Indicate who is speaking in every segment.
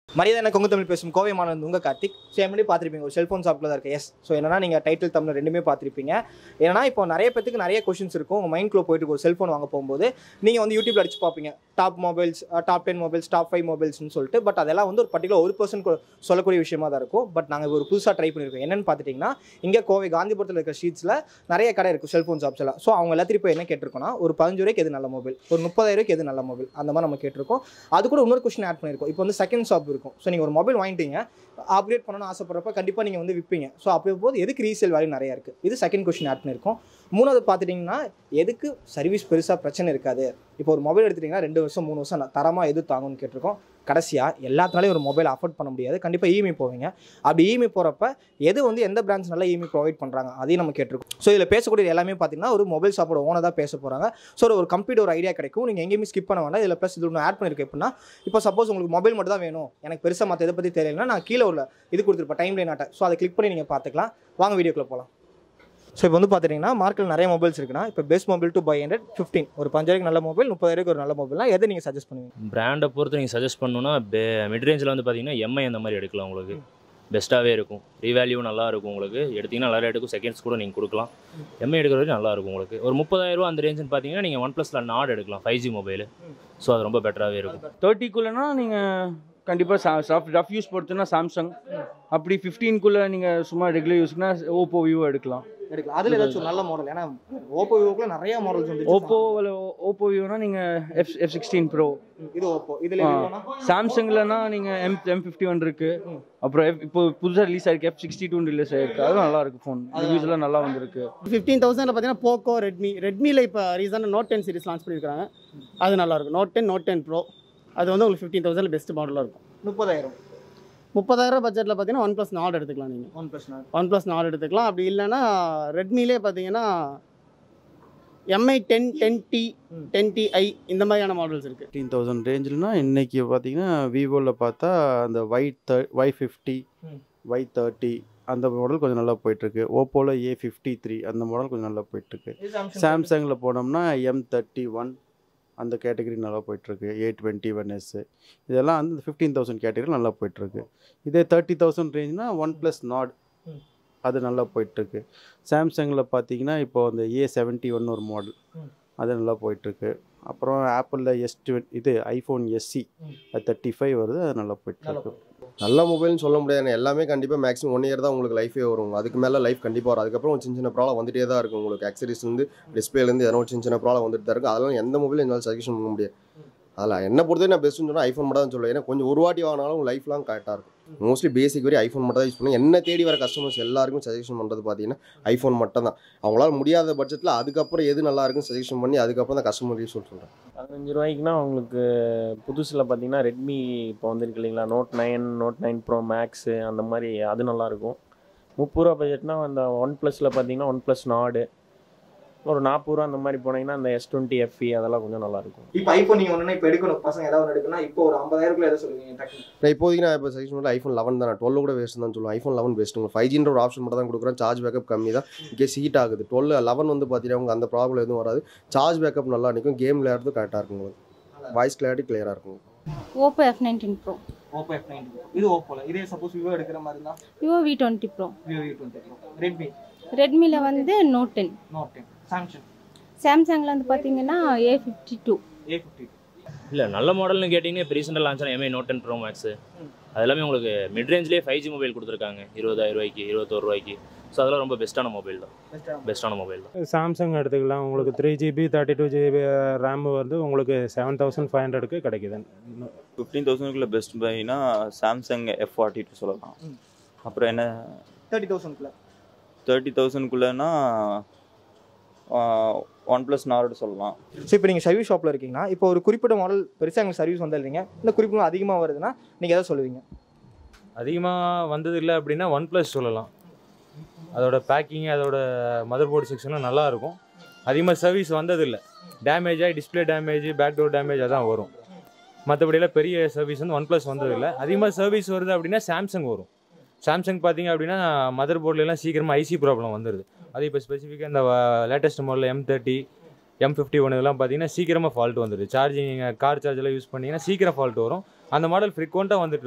Speaker 1: மரியாதை கொங்கு தமிழ் பேசும் கோவை மாணவன் உங்கள் கார்த்திக் ஸோ எப்படி பார்த்துருப்பீங்க ஒரு செல்ஃபோன் ஷாப்பில் தான் இருக்கு எஸ் ஸோ என்னன்னா நீங்கள் டைட்டில் தமிழ் ரெண்டுமே பார்த்துருப்பீங்க ஏன்னா இப்போ நிறைய பேத்துக்கு நிறைய கொஷின்ஸ் இருக்கும் உங்கள் மைண்ட்குள்ளே போயிட்டு இருக்கும் ஒரு செல்ஃபோன் வாங்க போகும்போது நீங்கள் வந்து யூடியூப்ல அடிச்சு பார்ப்பீங்க top mobiles top ten mobiles top five மொபைல்ஸ்னு சொல்லிட்டு பட் அதெல்லாம் வந்து ஒரு பர்டிகுலர் ஒரு பர்சன் சொல்லக்கூடிய விஷயமா தான் இருக்கும் பட் நாங்கள் ஒரு புதுசாக ட்ரை பண்ணியிருக்கோம் என்னன்னு பார்த்துட்டிங்கன்னா இங்கே கோவை காந்திபுரத்தில் இருக்க ஷீட்ஸில் நிறைய கடை இருக்குது செல்ஃபோன் ஷாப்ஸ் எல்லாம் ஸோ அவங்க எல்லாத்தையும் போய் என்ன கேட்டிருக்கோம்னா ஒரு பதினஞ்சு ரூபாய்க்கு எது நல்ல மொபைல் ஒரு முப்பதாயிரம் ரூபாய்க்கு எது நல்ல மொபைல் அந்த மாதிரி நம்ம கேட்டிருக்கோம் அது கூட இன்னொரு கொஸ்டின் ஆட் பண்ணியிருக்கோம் இப்போ வந்து செகண்ட் ஷாப் இருக்கும் ஸோ நீங்கள் ஒரு மொபைல் வாங்கிட்டீங்க அப்கிரேட் பண்ணணும்னு ஆசைப்படுறப்ப கண்டிப்பாக நீங்கள் வந்து விற்பீங்க ஸோ அப்படி போது எதுக்கு ரீசேல் வேல்யூ நிறையா இருக்குது இது செகண்ட் கொஸ்டின் ஆட் பண்ணியிருக்கோம் மூணாவது பார்த்துட்டிங்கன்னா எதுக்கு சர்வீஸ் பெருசாக பிரச்சனை இருக்காது இப்போ ஒரு மொபைல் எடுத்துட்டிங்கன்னா ரெண்டு வருஷம் மூணு வருஷம் தரமாக எது தாங்கும்னு கேட்டிருக்கோம் கடைசியாக எல்லாத்துனாலையும் ஒரு மொபைல் அஃபோர்ட் பண்ண முடியாது கண்டிப்பாக இஎம்ஐ போவீங்க அப்படி இஎம்ஐ போகிறப்ப எது வந்து எந்த பிராண்ட்ஸ் நல்லா இஎம்ஐ ப்ரொவைட் பண்ணுறாங்க அதையும் நம்ம கேட்டிருக்கோம் ஸோ இதில் பேசக்கூடிய எல்லாமே பார்த்தீங்கன்னா ஒரு மொபைல் ஷாப்போட ஓனர் தான் பேச போகிறாங்க ஸோ ஒரு கம்ப்ளீட் ஒரு ஐடியா கிடைக்கும் நீங்கள் எங்கேயுமே ஸ்கிப் பண்ண வேண்டாம் இதில் ப்ளஸ் இது ஒன்று ஆட் பண்ணியிருக்கேன் எப்படின்னா இப்போ சப்போஸ் உங்களுக்கு மொபைல் மட்டும் தான் வேணும் எனக்கு பெருசாக மற்ற இதை பற்றி தெரியலன்னா நான் கீழே உள்ள இது கொடுத்துருப்பேன் டைம் லைன் ஆட்டை ஸோ அதை கிளிக் பண்ணி நீங்கள் பார்த்துக்கலாம் வாங்க வீடியோக்குள்ளே போகலாம் ஸோ இப்போ வந்து பார்த்துட்டிங்கன்னா மார்க்கெட் நிறைய மொபைல்ஸ் இருக்குன்னா இப்போ best mobile to buy hundred fifteen ஒரு பஞ்சாயிரம் நல்ல மொபைல் முப்பதாயிரம் ஒரு நல்ல மொபைல்னா எதை நீங்கள் சஜஸ்ட் பண்ணுவீங்க
Speaker 2: பிராண்டை பொறுத்து நீங்கள் சஜஸ்ட் பண்ணணும்னா மிட் ரேஞ்சில் வந்து பார்த்தீங்கன்னா எம்ஐ அந்த மாதிரி எடுக்கலாம் உங்களுக்கு பெஸ்ட்டாகவே இருக்கும் ரீவேல்யூ நல்லா இருக்கும் உங்களுக்கு எடுத்தீங்கன்னா நல்லா ரேட்டுக்கும் செகண்ட்ஸ் கூட நீங்கள் கொடுக்கலாம் எம்ஐ எடுக்கிற வரைக்கும் நல்லா இருக்கும் உங்களுக்கு ஒரு முப்பதாயிரம் அந்த ரேஞ்சுன்னு பார்த்தீங்கன்னா நீங்கள் ஒன் ப்ளஸில் நாட் எடுக்கலாம் ஃபைவ் ஜி மொபைல் ஸோ அது ரொம்ப பெட்டராகவே இருக்கும்
Speaker 3: தேர்ட்டிக்குள்ளனா நீங்கள் கண்டிப்பாக சா சாஃப்ட் ரஃப் யூஸ் பொறுத்துனா சாம்சங் அப்படி ஃபிஃப்டீன்குள்ளே நீங்கள் சும்மா ரெகுலர் யூஸ்க்குனா ஓப்போ விவோ எடுக்கலாம்
Speaker 1: எடுக்கலாம் அதில் ஏதாச்சும் ஒரு நல்ல மாடல் ஏன்னா ஓப்போ விவோக்குள்ள நிறைய மாடல்ஸ் வந்து
Speaker 3: ஓப்போவில் ஓப்போ விவோனா நீங்கள் எஃப் எஃப் சிக்ஸ்டீன் ப்ரோ
Speaker 1: இது ஓப்போ இதில்
Speaker 3: ஆ.
Speaker 1: விவோனா
Speaker 3: சாம்சங்லனா நீங்கள் எம் எம் ஃபிஃப்டி ஒன் இருக்கு அப்புறம் F- இப்போ புதுசாக ரிலீஸ் ஆயிருக்கு எஃப் சிக்ஸ்டி டூ ரிலீஸ் ஆயிருக்கு அதுவும் நல்லா இருக்கு ஃபோன் ரிவ்யூஸ்லாம் நல்லா வந்திருக்கு
Speaker 4: ஃபிஃப்டீன் தௌசண்டில் பார்த்தீங்கன்னா போக்கோ ரெட்மி ரெட்மியில் இப்போ ரீசனாக நோட் டென் சீரிஸ் லான்ச் பண்ணியிருக்காங்க அது நல்லாயிருக்கும் note ten note ten pro அது வந்து உங்களுக்கு ஃபிஃப்டீன் தௌசண்ட் பெஸ்ட் மாடலாக இருக்கும்
Speaker 1: முப்பதாயிரம்
Speaker 4: முப்பதாயிரம் பட்ஜெட்டில் பார்த்தீங்கன்னா ஒன் ப்ளஸ் நாட் எடுத்துக்கலாம் நீங்கள்
Speaker 1: one plus
Speaker 4: one plus Nord எடுத்துக்கலாம் அப்படி இல்லைன்னா ரெட்மிலே பார்த்தீங்கன்னா எம்ஐ டென் டென் டி
Speaker 1: ம்.
Speaker 4: டென் டி ஐ இந்த மாதிரியான மாடல்ஸ் இருக்குது
Speaker 5: ஃபிஃப்டீன் தௌசண்ட் ரேஞ்சில்னா இன்னைக்கு பார்த்தீங்கன்னா விவோவில் பார்த்தா அந்த ஒய் த ஒய் ஃபிஃப்டி
Speaker 1: ம்.
Speaker 5: ஒய் தேர்ட்டி அந்த மாடல் கொஞ்சம் நல்லா போயிட்டுருக்கு ஓப்போவில் ஏ ஃபிஃப்டி த்ரீ அந்த மாடல் கொஞ்சம் நல்லா போயிட்டுருக்கு சாம்சங்கில் போனோம்னா எம் தேர்ட்டி ஒன் அந்த கேட்டகரி நல்லா போயிட்டுருக்கு ஏ டுவெண்ட்டி ஒன் எஸ்ஸு இதெல்லாம் வந்து ஃபிஃப்டீன் தௌசண்ட் கேட்டகரி நல்லா போயிட்டுருக்கு இதே தேர்ட்டி தௌசண்ட் ரேஞ்ச்னா ஒன் ப்ளஸ் நாட்
Speaker 1: ம்.
Speaker 5: அது நல்லா போயிட்டுருக்கு சாம்சங்கில் பார்த்தீங்கன்னா இப்போ அந்த ஏ செவன்ட்டி ஒன் ஒரு மாடல்
Speaker 1: ம்.
Speaker 5: அது நல்லா போயிட்டுருக்கு அப்புறம் ஆப்பிளில் எஸ் இது ஐஃபோன் எஸ்சி
Speaker 1: ம்.
Speaker 5: அது தேர்ட்டி ஃபைவ் வருது அது நல்லா போயிட்டுருக்கு
Speaker 6: நல்ல மொபைல்னு சொல்ல முடியாது எல்லாமே கண்டிப்பாக மேக்ஸிமம் ஒன் இயர் தான் உங்களுக்கு லைஃபே வரும் அதுக்கு மேலே லைஃப் கண்டிப்பாக வரும் அதுக்கப்புறம் ஒரு சின்ன சின்ன ப்ராப்ளம் வந்துட்டே தான் இருக்கும் உங்களுக்கு ஆக்சரிஸ்லேருந்து டிஸ்பிளேலேருந்து எதனா ஒரு சின்ன சின்ன ப்ராப்ளம் வந்துட்டு தான் இருக்கும் அதெல்லாம் எந்த மொபைலும் என்னால் சஜஷன் பண்ண முடியாது அதில் என்ன பொறுத்தவரை நான் பெஸ்ட்டுன்னு சொன்னால் ஐஃபோன் மட்டும் தான் சொல்லுவேன் ஏன்னா கொஞ்சம் ஒரு வாட்டி வாங்கினாலும் லைஃப் லாங் கரெக்டாக இருக்கும் மோஸ்ட்லி பேசிக் வரை ஐஃபோன் மட்டும் தான் யூஸ் பண்ணுவேன் என்ன தேடி வர கஸ்டமர்ஸ் எல்லாருக்கும் சஜஷன் பண்ணுறது பார்த்தீங்கன்னா ஐஃபோன் மட்டும் தான் அவங்களால முடியாத பட்சத்தில் அதுக்கப்புறம் எது நல்லா இருக்குன்னு சஜஷன் பண்ணி அதுக்கப்புறம் தான் கஸ்டமர் யூஸ் சொல்கிறேன்
Speaker 7: பதினஞ்சு ரூபாய்க்குனா உங்களுக்கு புதுசில் பார்த்தீங்கன்னா ரெட்மி இப்போ வந்திருக்கு இல்லைங்களா note nine note nine pro max அந்த மாதிரி அது நல்லாயிருக்கும் முப்பது ரூபா பட்ஜெட்னா அந்த ஒன் ப்ளஸில் பார்த்தீங்கன்னா ஒன் ப்ளஸ் நாடு ஒரு நாற்பது ரூபா அந்த மாதிரி போனீங்கன்னா அந்த எஸ் டுவெண்ட்டி எஃப்இ அதெல்லாம் கொஞ்சம் நல்லாயிருக்கும்
Speaker 1: இப்போ ஐஃபோன் நீங்கள் ஒன்று இப்போ எடுக்கணும் பசங்க ஏதாவது ஒன்று எடுக்கணும் இப்போ ஒரு ஐம்பதாயிரக்குள்ள எதை சொல்லுவீங்க டக்குனு
Speaker 6: நான் இப்போதைக்கு நான் இப்போ சஜஷன் பண்ணல ஐஃபோன் லெவன் தான் டுவெல் கூட வேஸ்ட் தான் சொல்லுவேன் ஐஃபோன் லெவன் பெஸ்ட் உங்களுக்கு ஃபைவ் ஜின்ற ஒரு ஆப்ஷன் மட்டும் தான் கொடுக்குறேன் சார்ஜ் பேக்கப் கம்மி தான் கேஸ் ஹீட் ஆகுது டுவெல் லெவன் வந்து பார்த்தீங்கன்னா உங்களுக்கு அந்த ப்ராப்ளம் எதுவும் வராது சார்ஜ் பேக்கப் நல்லா நிற்கும் கேம் விளையாடுறது கரெக்டாக இருக்கும் உங்களுக்கு வாய்ஸ் கிளாரிட்டி கிளியராக இருக்கும்
Speaker 8: Oppo F nineteen pro
Speaker 1: Oppo F ninety இது ஓப்போல இதே சப்போஸ் விவோ எடுக்கிற மாதிரி இருந்தால்
Speaker 8: Vivo V twenty pro
Speaker 1: Vivo V twenty Redmi
Speaker 8: ரெட்மியில் வந்து note ten
Speaker 1: note ten Samsung
Speaker 8: சாம்சங்கில் வந்து பார்த்தீங்கன்னா A fifty two
Speaker 1: A fifty
Speaker 2: இல்லை நல்ல மாடல்னு கேட்டிங்கன்னா இப்போ ரீசெண்டாக லான்ச் ஆன MI note ten pro max அது எல்லாமே உங்களுக்கு மிட் ரேஞ்ச்லேயே ஃபைவ் ஜி மொபைல் கொடுத்துருக்காங்க இருபதாயிரம் ரூபாய்க்கு இருபத்தோரு ரூபாய்க்கு ஸோ அதெல்லாம் ரொம்ப பெஸ்ட்டான மொபைல் தான் பெஸ்ட்டான மொபைல் தான்
Speaker 9: சாம்சங் எடுத்துக்கலாம் உங்களுக்கு three GB thirty two GB RAM வந்து உங்களுக்கு செவன் தௌசண்ட் ஃபைவ் ஹண்ட்ரடுக்கு கிடைக்குது
Speaker 10: ஃபிஃப்டீன் தௌசண்ட்குள்ள பெஸ்ட் பைனா சாம்சங் எஃப் ஃபார்ட்டி டூ சொல்லலாம்
Speaker 1: ம்.
Speaker 10: அப்புறம் என்ன
Speaker 1: தேர்ட்டி தௌசண்ட்குள்ள
Speaker 10: தேர்ட்டி தௌசண்ட்குள்ளனா ஒன் ப்ளஸ் நார்டு சொல்லலாம்
Speaker 1: ஸோ இப்போ நீங்கள் சர்வீஸ் ஷாப்பில் இருக்கீங்கன்னா இப்போ ஒரு குறிப்பிட்ட மாடல் பெருசாக எங்களுக்கு சர்வீஸ் வந்துடுறீங்க இந்த குறிப்பிட்ட அதிகமாக வருதுன்னா நீங்கள் எதை சொல்லுவீங்க
Speaker 9: அதிகமாக வந்தது இல்லை அப்படின்னா ஒன் ப்ளஸ் சொல்லலாம் அதோட பேக்கிங் அதோட மதர் போர்டு செக்ஷனும் நல்லா இருக்கும் அதிகமாக சர்வீஸ் வந்ததில்லை டேமேஜ் ஆகி display damage back door damage அதான் வரும் மற்றபடியெல்லாம் பெரிய சர்வீஸ் வந்து ஒன் ப்ளஸ் வந்ததில்லை அதிகமாக சர்வீஸ் வருது அப்படின்னா சாம்சங் வரும் சாம்சங் பார்த்தீங்க அப்படின்னா மதர் போர்ட்லலாம் சீக்கிரமாக ஐசி ப்ராப்ளம் வந்துடுது அது இப்போ ஸ்பெசிஃபிக்காக இந்த latest model M thirty M fifty one இதெல்லாம் பார்த்தீங்கன்னா சீக்கிரமாக ஃபால்ட் வந்துடுது சார்ஜிங் கார் சார்ஜெல்லாம் யூஸ் பண்ணிங்கன்னா சீக்கிரம் ஃபால்ட் வரும் அந்த மாடல் ஃப்ரீக்வெண்ட்டாக வந்துட்டு இருக்கும்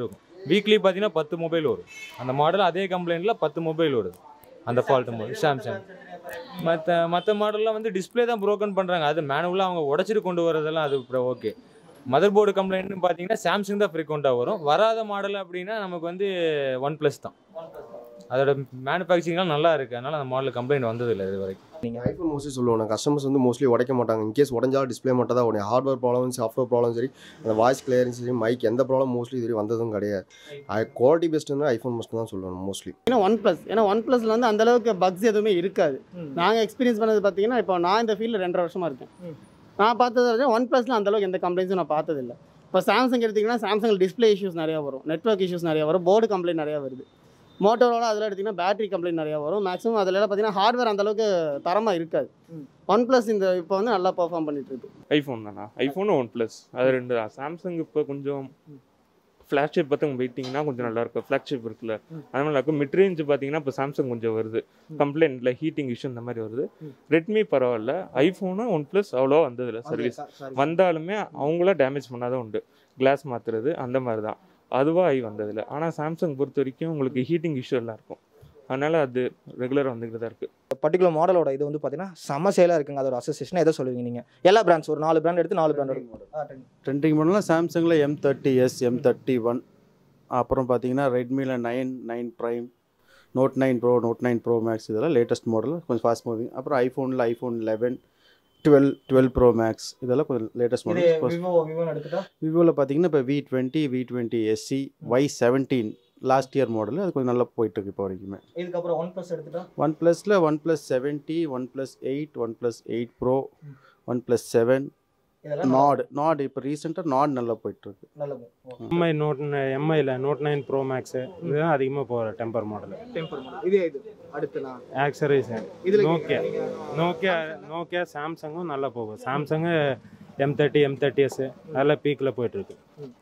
Speaker 9: வீக்லி பார்த்தீங்கன்னா பத்து மொபைல் வரும் அந்த மாடல் அதே கம்ப்ளைண்ட்டில் பத்து மொபைல் வருது அந்த ஃபால்ட்டு மொபைல் சாம்சங் மற்ற மற்ற மாடல்லாம் வந்து டிஸ்ப்ளே தான் ப்ரோக்கன் பண்ணுறாங்க அது மேனுவலாக அவங்க உடச்சிட்டு கொண்டு வரதெல்லாம் அது இப்போ ஓகே மதர் போர்டு கம்ப்ளைண்ட்னு பார்த்தீங்கன்னா சாம்சங் தான் ஃப்ரீக்வெண்ட்டாக வரும் வராத மாடல் அப்படின்னா நமக்கு வந்து ஒன் ப்ளஸ் தான் அதோட மேனுஃபேக்சரிங்லாம் நல்லா இருக்குது அதனால் அந்த மாடல் கம்ப்ளைண்ட் வந்ததில்லை இது வரைக்கும்
Speaker 6: நீங்கள் ஐஃபோன் மோஸ்ட்லி சொல்லுவோம் கஸ்டமர்ஸ் வந்து மோஸ்ட்லி உடைக்க மாட்டாங்க இன்கேஸ் உடஞ்சாலும் டிஸ்ப்ளே மட்டும் தான் உடைய ஹார்ட்வேர் ப்ராப்ளம் சாஃப்ட்வேர் ப்ராப்ளம் சரி அந்த வாய்ஸ் கிளியரன்ஸ் சரி மைக் எந்த ப்ராப்ளம் மோஸ்ட்லி இது வரைக்கும் வந்ததும் கிடையாது குவாலிட்டி பெஸ்ட்டுன்னா ஐஃபோன் மட்டும் தான் சொல்லணும் மோஸ்ட்லி
Speaker 4: ஏன்னா ஒன் ப்ளஸ் ஏன்னா ஒன் ப்ளஸில் வந்து அந்த அளவுக்கு பக்ஸ் எதுவுமே இருக்காது நாங்கள் எக்ஸ்பீரியன்ஸ் பண்ணது பார்த்தீங்கன்னா இப்போ நான் இந்த ஃபீல்டில் ரெண்டரை வருஷமாக இருக்கேன் நான் பார்த்ததை விட ஒன் ப்ளஸில் அந்த அளவுக்கு எந்த கம்ப்ளைண்ட்ஸும் நான் பார்த்ததில்ல இப்போ சாம்சங் எடுத்திங்கன்னா சாம்சங் டிஸ்ப்ளே இஷ்யூஸ் நிறையா வரும் நெட்ஒர்க் இஷ்யூஸ் நிறையா வரும் போர்டு கம்ப்ளைண்ட் நிறையா வருது மோட்டோரோட அதில் எடுத்திங்கன்னா பேட்டரி கம்ப்ளைண்ட் நிறையா வரும் மேக்ஸிமம் அதில் பார்த்தீங்கன்னா ஹார்ட்வேர் அந்த அளவுக்கு தரமாக இருக்காது ஒன் ப்ளஸ் இந்த இப்போ வந்து நல்லா பர்ஃபார்ம் பண்ணிட்டு இருக்கு
Speaker 11: ஐஃபோன் தானா ஐஃபோனும் ஒன் ப்ளஸ் அது ரெண்டு தான் சாம்சங் இப்போ கொஞ்சம் ஃப்ளாக்ஷிப் பார்த்து வெயிட்டிங்னா கொஞ்சம் நல்லா இருக்கும் ஃப்ளாக்ஷிப் இருக்குல்ல அது நல்லா இருக்கும் மிட் ரேஞ்ச் பார்த்தீங்கன்னா இப்போ சாம்சங் கொஞ்சம் வருது கம்ப்ளைண்ட்ல ஹீட்டிங் இஷ்யூ இந்த மாதிரி வருது ரெட்மி பரவாயில்ல ஐஃபோனும் ஒன் ப்ளஸ் அவ்வளோ வந்ததில்ல சர்வீஸ்
Speaker 1: sorry.
Speaker 11: வந்தாலுமே அவங்கள டேமேஜ் பண்ணாதான் உண்டு கிளாஸ் மாற்றுறது அந்த மாதிரி தான் அதுவாக ஐ வந்ததில்ல ஆனால் சாம்சங் பொறுத்த வரைக்கும் உங்களுக்கு ஹீட்டிங் இஷ்யூ எல்லாம் இருக்கும் அதனால அது ரெகுலராக வந்துக்கிட்டு தான் இருக்குது
Speaker 1: பர்டிகுலர் மாடலோட இது வந்து பார்த்தீங்கன்னா செம்ம சேலாக இருக்குங்க அதோட அசோசியேஷன் எதை சொல்லுவீங்க நீங்கள் எல்லா பிராண்ட்ஸ் ஒரு நாலு பிராண்ட் எடுத்து நாலு பிராண்ட்
Speaker 5: ட்ரெண்டிங் மாடல்லாம் சாம்சங்கில் M thirty S M thirty one அப்புறம் பார்த்தீங்கன்னா ரெட்மியில் nine nine prime note nine pro note nine pro max இதெல்லாம் லேட்டஸ்ட் மாடல் கொஞ்சம் ஃபாஸ்ட் மூவிங் அப்புறம் ஐஃபோனில் iPhone eleven twelve twelve pro max இதெல்லாம் கொஞ்சம் லேட்டஸ்ட்
Speaker 1: இது
Speaker 5: மாடல்
Speaker 1: விவோ விவோன்னு எடுத்துட்டா
Speaker 5: விவோவில் பார்த்தீங்கன்னா இப்போ V twenty V twenty SE Y seventeen last year model அது கொஞ்சம் நல்லா போயிட்டுருக்கு இப்போ வரைக்குமே
Speaker 1: இதுக்கப்புறம் ஒன் ப்ளஸ் எடுத்துட்டா
Speaker 5: ஒன் ப்ளஸில் one plus seventy one plus eight one plus eight pro one plus seven
Speaker 1: இதெல்லாம்
Speaker 5: நாட் நாட் இப்போ ரீசெண்டாக நாட் நல்லா போயிட்டுருக்கு
Speaker 1: நல்ல
Speaker 12: எம்ஐ நோட் எம்ஐயில் நோட் நைன் ப்ரோ மேக்ஸு இதுதான் அதிகமாக போகிற டெம்பர் மாடல்
Speaker 1: டெம்பர் இதே இது அடுத்து நான்
Speaker 12: ஆக்சரிஸ்
Speaker 1: இதுல
Speaker 12: நோக்கியா நோக்கியா நோக்கியா சாம்சங்கும் நல்லா போகும் Samsung M thirty M thirty S அதெல்லாம் பீக்கில் போயிட்டுருக்கு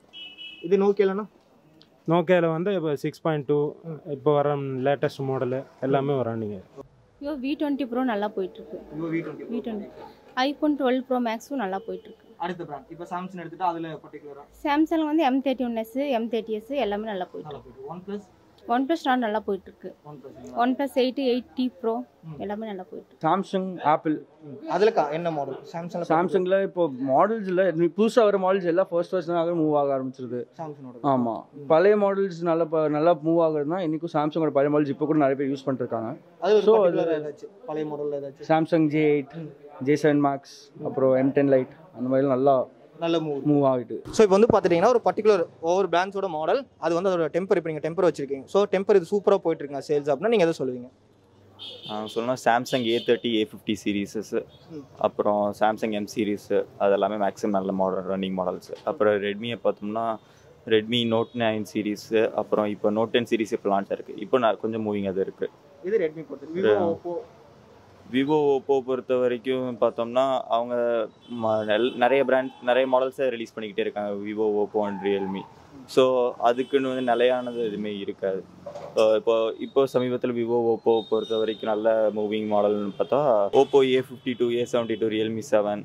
Speaker 1: இது நோக்கியாலனா
Speaker 12: நோக்கியாவில் வந்து இப்போ சிக்ஸ் பாயிண்ட் டூ இப்போ வர லேட்டஸ்ட் மாடலு எல்லாமே வரும் நீங்கள்
Speaker 8: ஐயோ வி டுவெண்ட்டி ப்ரோ நல்லா போயிட்டுருக்கு
Speaker 1: Vivo V twenty
Speaker 8: V twenty iPhone twelve pro மேக்ஸும் நல்லா போயிட்டுருக்கு
Speaker 1: அடுத்த பிராண்ட் இப்போ சாம்சங் எடுத்துட்டா அதில் பர்டிகுலராக
Speaker 8: சாம்சங் வந்து M thirty one S M thirty S எல்லாமே நல்லா போயிட்டு
Speaker 1: நல்லா போயிட்டு ஒன் ப்ளஸ்
Speaker 8: ஒன் ப்ளஸ் நான் நல்லா போயிட்டுருக்கு
Speaker 1: one plus
Speaker 8: one plus eight eight T pro எல்லாமே நல்லா போயிட்டு
Speaker 3: சாம்சங் ஆப்பிள்
Speaker 1: அதில் என்ன மாடல் சாம்சங்
Speaker 3: சாம்சங்கில் இப்போ மாடல்ஸில் புதுசாக வர மாடல்ஸ் எல்லாம் ஃபர்ஸ்ட் ஃபர்ஸ்ட்னாக மூவ் ஆக ஆரம்பிச்சிருது
Speaker 1: சாம்சங்கோட
Speaker 3: ஆமாம் பழைய மாடல்ஸ் நல்லா ப- நல்லா மூவ் ஆகுறதுனா இன்றைக்கும் சாம்சங்கோட பழைய மாடல்ஸ் இப்போ கூட நிறைய பேர் யூஸ் பண்ணிருக்காங்க
Speaker 1: அது ஒரு
Speaker 3: So,
Speaker 1: பர்டிகுலர் ஏதாச்சும் பழைய மாடல் ஏதாச்சும்
Speaker 3: Samsung J eight J seven max அப்புறம் எம் டென் லைட் அந்த மாதிரிலாம் நல்லா
Speaker 1: நல்ல மூவ்
Speaker 3: மூவ் ஆகிட்டு
Speaker 1: ஸோ இப்போ வந்து பார்த்துட்டிங்கன்னா ஒரு பர்டிகுலர் ஒவ்வொரு பிராண்ட்ஸோட மாடல் அது வந்து அதோட டெம்பர் இப்போ நீங்கள் டெம்பர் வச்சிருக்கீங்க ஸோ டெம்பர் இது சூப்பராக போயிட்டு இருக்குங்க சேல்ஸ் அப்படின்னா நீங்கள் எதை சொல்லுவீங்க
Speaker 10: சொல்லணும் Samsung A thirty A fifty series அப்புறம் சாம்சங் எம் சீரீஸு அது எல்லாமே மேக்ஸிமம் நல்ல மாடல் ரன்னிங் மாடல்ஸ் அப்புறம் ரெட்மியை பார்த்தோம்னா ரெட்மி நோட் நைன் சீரீஸு அப்புறம் இப்போ நோட் டென் சீரீஸ் இப்போ லான்ச் ஆயிருக்கு இப்போ நான் கொஞ்சம் மூவிங் அது இருக்குது
Speaker 1: இது ரெட்மி பொறுத்து விவோ ஓப்போ
Speaker 10: விவோ ஓப்போ பொறுத்த வரைக்கும் பார்த்தோம்னா அவங்க ம- நெல்- நிறைய பிராண்ட் நிறைய மாடல்ஸை ரிலீஸ் பண்ணிக்கிட்டே இருக்காங்க Vivo Oppo and Realme so அதுக்குன்னு வந்து நிலையானது எதுவுமே இருக்காது So, இப்போ இப்போ சமீபத்தில் விவோ ஓப்போ பொறுத்த வரைக்கும் நல்ல மூவிங் மாடல்னு பார்த்தா Oppo A fifty two A seventy two Realme seven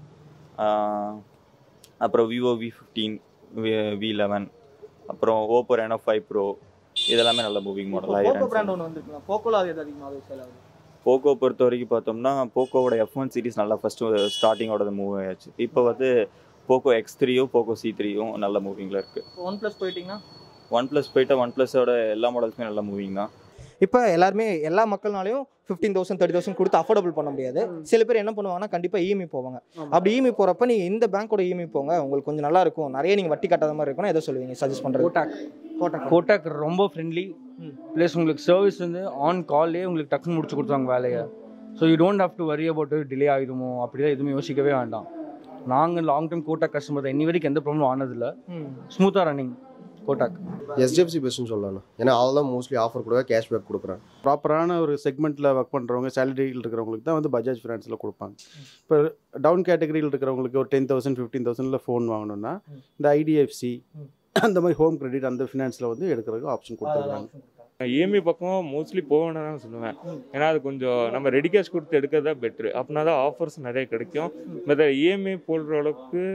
Speaker 10: அப்புறம் Vivo V fifteen V eleven அப்புறம் ஓப்போ ரெனோ ஃபைவ் ப்ரோ இதெல்லாமே நல்ல மூவிங் மாடல்
Speaker 1: போக்கோ
Speaker 10: ஆயிரம்
Speaker 1: பிராண்ட் ஒன்று வந்துருக்குங்க போக்கோல அது எது அதிகமாக சேல் ஆகுது
Speaker 10: போக்கோ பொறுத்த வரைக்கும் பார்த்தோம்னா போக்கோவோட எஃப் ஒன் சீரிஸ் நல்லா ஃபஸ்ட்டு ஸ்டார்டிங்கோட மூவ் ஆயாச்சு இப்போ வந்து போக்கோ எக்ஸ் த்ரீயும் போக்கோ சி த்ரீயும் நல்ல மூவிங்கில் இருக்குது
Speaker 1: ஒன் ப்ளஸ் போயிட்டீங்கன்னா
Speaker 10: ஒன் ப்ளஸ் போயிட்டா ஒன் ப்ளஸோட எல்லா மாடல்ஸுமே நல்ல மூவிங் தான்
Speaker 1: இப்போ எல்லாருமே எல்லா மக்கள்னாலையும் ஃபிஃப்டீன் தௌசண்ட் தேர்ட்டி தௌசண்ட் கொடுத்து அஃபோர்டபுள் பண்ண முடியாது சில பேர் என்ன பண்ணுவாங்கன்னா கண்டிப்பாக இஎம்ஐ போவாங்க அப்படி இஎம்ஐ போகிறப்ப நீங்கள் இந்த பேங்க்கோட இஎம்ஐ போங்க உங்களுக்கு கொஞ்சம் நல்லா இருக்கும் நிறைய நீங்கள் வட்டி கட்டாத மாதிரி இருக்கும்னா எதை சொல்லுவீங்க சஜஸ்ட் பண்ணுறது
Speaker 3: கோட்டாக்
Speaker 1: கோட்டாக்
Speaker 3: கோட்டாக் ரொம்ப ஃப்ரெண்ட்லி ப்ளஸ் உங்களுக்கு சர்வீஸ் வந்து ஆன் கால்லே உங்களுக்கு டக்குன்னு முடிச்சு கொடுத்தாங்க வேலையை so you don't have to worry about delay ஆகிடுமோ அப்படிலாம் எதுவுமே யோசிக்கவே வேண்டாம் நாங்கள் லாங் டைம் கோட்டாக் கஸ்டமர் தான் இன்னி வரைக்கும் எந்த ப்ராப்ளம் ஆனதில்லை ஸ்மூத்தாக ரன்னிங் கோட்டாக்
Speaker 6: எஸ்டிஎஃப்சி பெஸ்ட்னு சொல்லலாம் ஏன்னா அதெல்லாம் மோஸ்ட்லி ஆஃபர் கொடுக்க கேஷ்பேக் கொடுக்குறேன்
Speaker 5: ப்ராப்பரான ஒரு செக்மெண்ட்டில் ஒர்க் பண்ணுறவங்க சேலரியில் இருக்கிறவங்களுக்கு தான் வந்து பஜாஜ் ஃபினான்ஸில் கொடுப்பாங்க இப்போ டவுன் கேட்டகரியில் இருக்கிறவங்களுக்கு ஒரு டென் தௌசண்ட் ஃபிஃப்டீன் தௌசண்டில் ஃபோன் வாங்கணும்னா இந்த ஐடிஎஃப்சி அந்த மாதிரி ஹோம் கிரெடிட் அந்த ஃபினான்ஸில் வந்து எடுக்கிறதுக்கு ஆப்ஷன் கொடுத்துருக்காங்க
Speaker 11: இஎம்ஐ பக்கம் மோஸ்ட்லி போவேன்னு தான் சொல்லுவேன் ஏன்னா அது கொஞ்சம் நம்ம ரெடி கேஷ் கொடுத்து எடுக்கிறது தான் பெட்ரு அப்படின்னா தான் ஆஃபர்ஸ் நிறைய கிடைக்கும் பட் இஎம்ஐ போடுற அளவுக்கு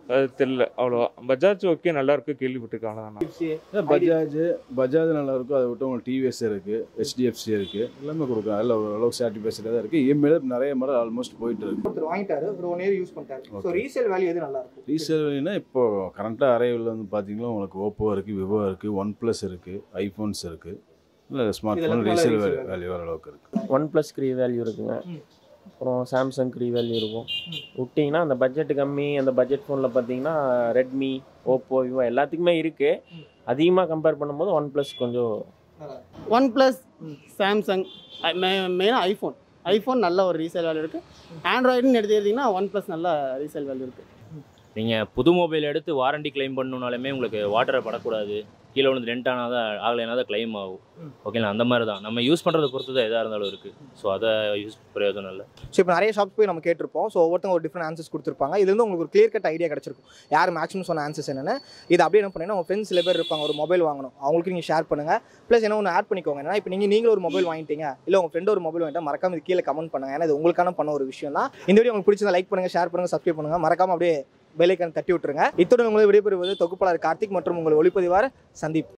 Speaker 11: அது தெரியல அவ்வளோவா பஜாஜ் ஓகே நல்லா இருக்கு கேள்விப்பட்டிருக்கேன் அவ்வளோதான்
Speaker 13: பஜாஜ் பஜாஜ் நல்லா இருக்கும் அதை விட்டு உங்களுக்கு டிவிஎஸ் இருக்குது ஹெச்டிஎஃப்சி இருக்குது எல்லாமே கொடுக்கும் அதில் ஓரளவுக்கு சாட்டிஸ்ஃபேக்ஷனாக தான் இருக்குது இஎம்ஐல நிறைய மாடல் ஆல்மோஸ்ட் போயிட்டு இருக்கு
Speaker 1: ஒருத்தர் வாங்கிட்டாரு ஒரு ஒன் இயர் யூஸ் பண்ணிட்டாரு ஸோ ரீசேல் வேல்யூ எது நல்லா இருக்கும்
Speaker 13: ரீசேல்னா இப்போ கரண்ட்டாக அரைவில் வந்து பார்த்தீங்கன்னா உங்களுக்கு ஓப்போ இருக்குது விவோ இருக்குது ஒன் ப்ளஸ் இருக்குது ஐஃபோன்ஸ் இருக்குது இல்லை ஸ்மார்ட் ஃபோன்
Speaker 7: இதெல்லாம்
Speaker 13: ரீசேல்
Speaker 7: resale
Speaker 13: வேல்யூ ஓரளவுக்கு இருக்குது
Speaker 7: ஒன் ப்ளஸ் க்ரீ வேல்யூ இருக்குங்க அப்புறம் சாம்சங் க்ரீ வேல்யூ இருக்கும் விட்டிங்கன்னா அந்த பட்ஜெட் கம்மி அந்த பட்ஜெட் ஃபோனில் பார்த்தீங்கன்னா ரெட்மி ஓப்போ விவோ எல்லாத்துக்குமே இருக்குது அதிகமாக கம்பேர் பண்ணும்போது ஒன் ப்ளஸ் கொஞ்சம்
Speaker 4: ஒன் ப்ளஸ் சாம்சங் மெயினாக ஐஃபோன் ஐஃபோன் நல்ல ஒரு ரீசேல் வேல்யூ இருக்குது ஆண்ட்ராய்டுன்னு எடுத்துக்கிட்டிங்கன்னா ஒன் ப்ளஸ் நல்ல ரீசேல் வேல்யூ இருக்குது
Speaker 2: நீங்கள் புது மொபைல் எடுத்து வாரண்டி கிளைம் பண்ணணுனாலுமே உங்களுக்கு வாட்டரை படக்கூடாது கீழே விழுந்து டென்ட் ஆனால் தான் ஆகலைன்னா தான் கிளைம் ஆகும் ஓகேங்களா அந்த மாதிரி தான் நம்ம யூஸ் பண்ணுறத பொறுத்து தான் எதாக இருந்தாலும் இருக்குது ஸோ அதை யூஸ் பிரயோஜனம் இல்லை
Speaker 1: ஸோ இப்போ நிறைய ஷாப்ஸ் போய் நம்ம கேட்டிருப்போம் ஸோ ஒவ்வொருத்தங்க ஒரு டிஃப்ரெண்ட் ஆன்சர்ஸ் கொடுத்துருப்பாங்க இதுலேருந்து உங்களுக்கு ஒரு கிளியர் கட் ஐடியா கிடச்சிருக்கும் யார் மேக்ஸிமம் சொன்ன ஆன்சர்ஸ் என்னென்னு இது அப்படியே என்ன பண்ணீங்கன்னா உங்கள் ஃப்ரெண்ட்ஸ் சில பேர் இருப்பாங்க ஒரு மொபைல் வாங்கணும் அவங்களுக்கு நீங்கள் ஷேர் பண்ணுங்கள் ப்ளஸ் என்ன ஒன்று ஆட் பண்ணிக்கோங்க ஏன்னா இப்போ நீங்கள் நீங்களும் ஒரு மொபைல் வாங்கிட்டீங்க இல்லை உங்கள் ஃப்ரெண்டு ஒரு மொபைல் வாங்கிட்டா மறக்காம இது கீழே கமெண்ட் பண்ணுங்க ஏன்னா இது உங்களுக்கான பண்ண ஒரு விஷயம் தான் இந்த வீடியோ உங்களுக்கு பிடிச்சதா லைக் பண்ணுங்கள் ஷேர் பண்ணுங்கள் சப்ஸ்கிரைப் பண்ணுங்கள் மறக்காம அப்படியே பெல்லைக்கான தட்டி விட்டுருங்க இத்துடன் உங்களை விடைபெறுவது தொகுப்பாளர் கார்த்திக் மற்றும் உங்கள் ஒளிப்பதிவார் சந்தீப்